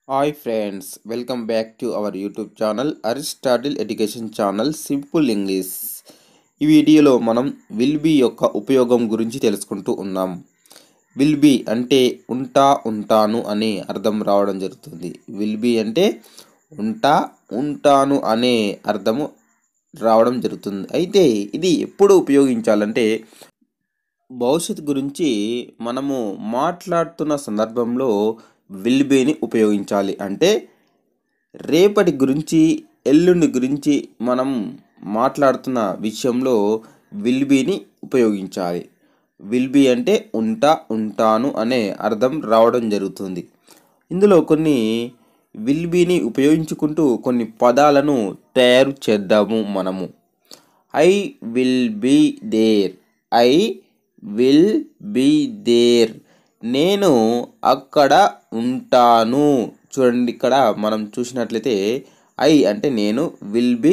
hi friends welcome back to our YouTube channel Aristotle education channel simple English ఈ వీడియోలో మనం will be యొక్క ఉపయోగం గురించి తెలుసుకుంటూ ఉన్నాం విల్ బీ అంటే ఉంటా ఉంటాను అనే అర్థం రావడం జరుగుతుంది విల్ బీ అంటే ఉంటా ఉంటాను అనే అర్థము రావడం జరుగుతుంది అయితే ఇది ఎప్పుడు ఉపయోగించాలంటే భవిష్యత్తు గురించి మనము మాట్లాడుతున్న సందర్భంలో విల్ బీని ఉపయోగించాలి అంటే రేపటి గురించి ఎల్లుండి గురించి మనం మాట్లాడుతున్న విషయంలో విల్ బీని ఉపయోగించాలి విల్ బీ అంటే ఉంటా ఉంటాను అనే అర్థం రావడం జరుగుతుంది ఇందులో కొన్ని విల్ బీని ఉపయోగించుకుంటూ కొన్ని పదాలను తయారు చేద్దాము మనము I will be there I will be there నేను అక్కడ ఉంటాను చూడండి ఇక్కడ మనం చూసినట్లయితే ఐ అంటే నేను విల్ బీ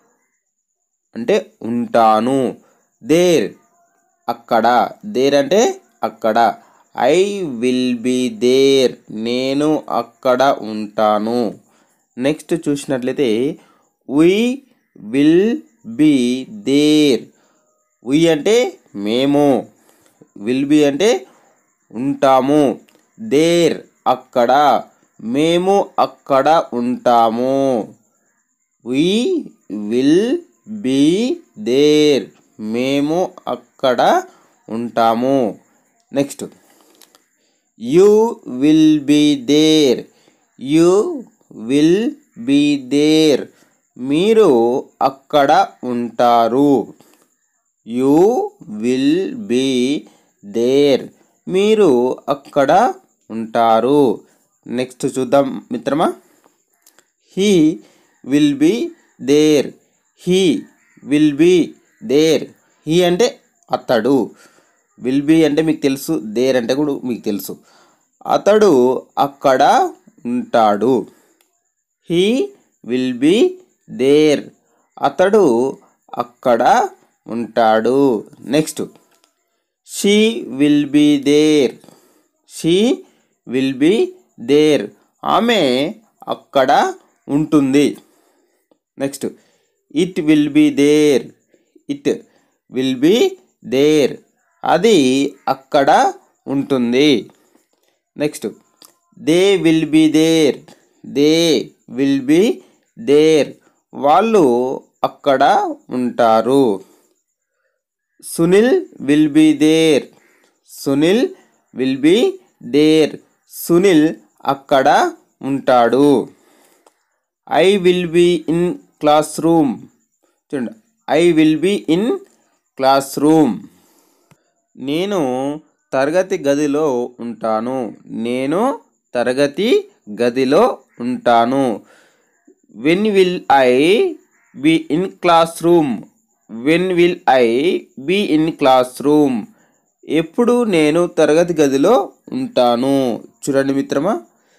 అంటే ఉంటాను దేర్ అక్కడ దేర్ అంటే అక్కడ ఐ విల్ బీ దేర్ నేను అక్కడ ఉంటాను నెక్స్ట్ చూసినట్లయితే we will be there we అంటే మేము విల్ బీ అంటే ఉంటాము దేర్ అక్కడ మేము అక్కడ ఉంటాము వి విల్ బీ దేర్ మేము అక్కడ ఉంటాము next you will be there you will be there మీరు అక్కడ ఉంటారు యు విల్ బీ దేర్ మీరు అక్కడ ఉంటారు నెక్స్ట్ చూద్దాం మిత్రమా he will be there he will be there he అంటే అతడు విల్ బీ అంటే మీకు తెలుసు దేర్ అంటే కూడా మీకు తెలుసు అతడు అక్కడ ఉంటాడు హీ విల్ బీ దేర్ అతడు అక్కడ ఉంటాడు next she will be there she will be there ఆమె అక్కడ ఉంటుంది next it will be there it will be there అది అక్కడ ఉంటుంది next they will be there they will be there వాళ్ళు అక్కడ ఉంటారు Sunil will be there Sunil will be there Sunil అక్కడ ఉంటాడు I will be in classroom చూడండి I will be in classroom నేను తరగతి గదిలో ఉంటాను నేను తరగతి గదిలో ఉంటాను when will I be in classroom when will I be in classroom ఎప్పుడు నేను తరగతి గదిలో ఉంటాను చూడండి మిత్రమా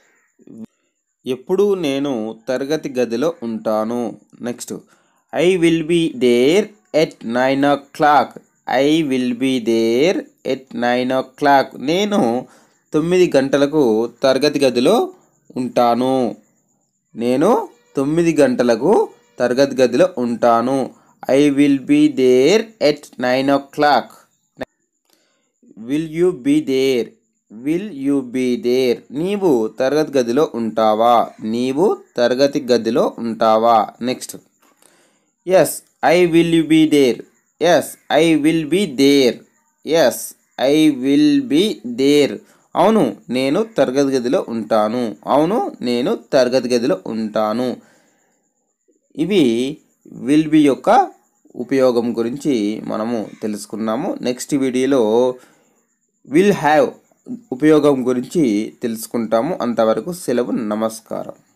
ఎప్పుడు నేను తరగతి గదిలో ఉంటాను next I will be there at nine o'clock I will be there at nine o'clock నేను తొమ్మిది గంటలకు తరగతి గదిలో ఉంటాను నేను తొమ్మిది గంటలకు తరగతి గదిలో ఉంటాను I will be there at nine o'clock will you be there will you be there నీవు తరగతి గదిలో ఉంటావా నీవు తరగతి గదిలో ఉంటావా next yes I will you be there yes I will be there yes I will be there అవును నేను తరగతి గదిలో ఉంటాను అవును నేను తరగతి గదిలో ఉంటాను ఇవి విల్ బి యొక్క ఉపయోగం గురించి మనము తెలుసుకున్నాము నెక్స్ట్ వీడియోలో విల్ హ్యావ్ ఉపయోగం గురించి తెలుసుకుంటాము అంతవరకు సెలవు నమస్కారం